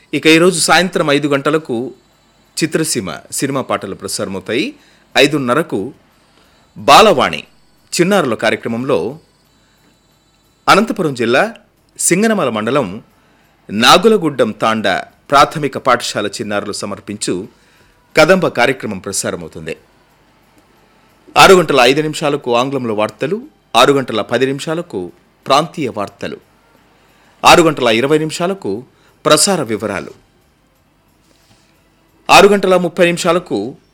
ఇక ఈరోజు సాయంత్రం ఐదు గంటలకు చిత్రసీమ సినిమా పాటలు ప్రసారమవుతాయి ఐదున్నరకు బాలవాణి చిన్నారుల కార్యక్రమంలో అనంతపురం జిల్లా సింగనమల మండలం నాగులగుడ్డం తాండ ప్రాథమిక పాఠశాల చిన్నారులు సమర్పించు కదంబ కార్యక్రమం ప్రసారమవుతుంది ఆరు గంటల ఐదు నిమిషాలకు ఆంగ్లంలో వార్తలు ఆరు గంటల పది నిమిషాలకు ప్రాంతీయ వార్తలు ఆరు గంటల ఇరవై నిమిషాలకు ప్రసార వివరాలు ఆరు గంటల ముప్పై నిమిషాలకు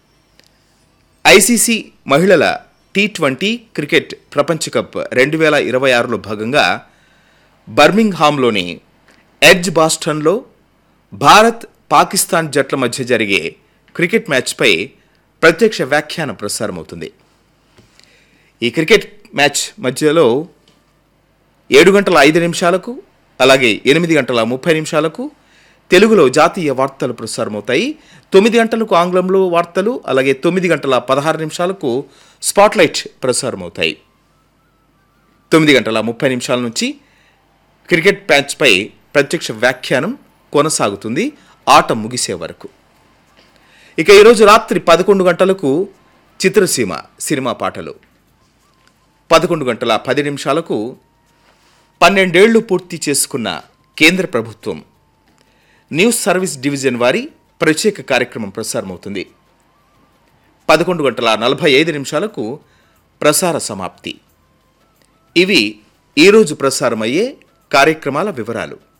ఐసీసీ మహిళల టీ ట్వంటీ క్రికెట్ ప్రపంచ కప్ రెండు వేల ఇరవై ఆరులో భాగంగా బర్మింగ్హామ్లోని ఎడ్జ్ బాస్టన్లో భారత్ పాకిస్తాన్ జట్ల మధ్య జరిగే క్రికెట్ మ్యాచ్పై ప్రత్యక్ష వ్యాఖ్యానం ప్రసారమవుతుంది ఈ క్రికెట్ మ్యాచ్ మధ్యలో ఏడు గంటల ఐదు నిమిషాలకు అలాగే ఎనిమిది గంటల ముప్పై నిమిషాలకు తెలుగులో జాతీయ వార్తలు ప్రసారమవుతాయి తొమ్మిది గంటలకు ఆంగ్లంలో వార్తలు అలాగే తొమ్మిది గంటల పదహారు నిమిషాలకు స్పాట్లైట్ ప్రసారమవుతాయి తొమ్మిది గంటల ముప్పై నిమిషాల నుంచి క్రికెట్ మ్యాచ్పై ప్రత్యక్ష వ్యాఖ్యానం కొనసాగుతుంది ఆట ముగిసే వరకు ఇక ఈరోజు రాత్రి పదకొండు గంటలకు చిత్రసీమ సినిమా పాటలు పదకొండు గంటల పది నిమిషాలకు పన్నెండేళ్లు పూర్తి చేసుకున్న కేంద్ర ప్రభుత్వం న్యూస్ సర్వీస్ డివిజన్ వారి ప్రత్యేక కార్యక్రమం ప్రసారమవుతుంది పదకొండు గంటల నలభై ఐదు నిమిషాలకు ప్రసార సమాప్తి ఇవి ఈరోజు ప్రసారమయ్యే కార్యక్రమాల వివరాలు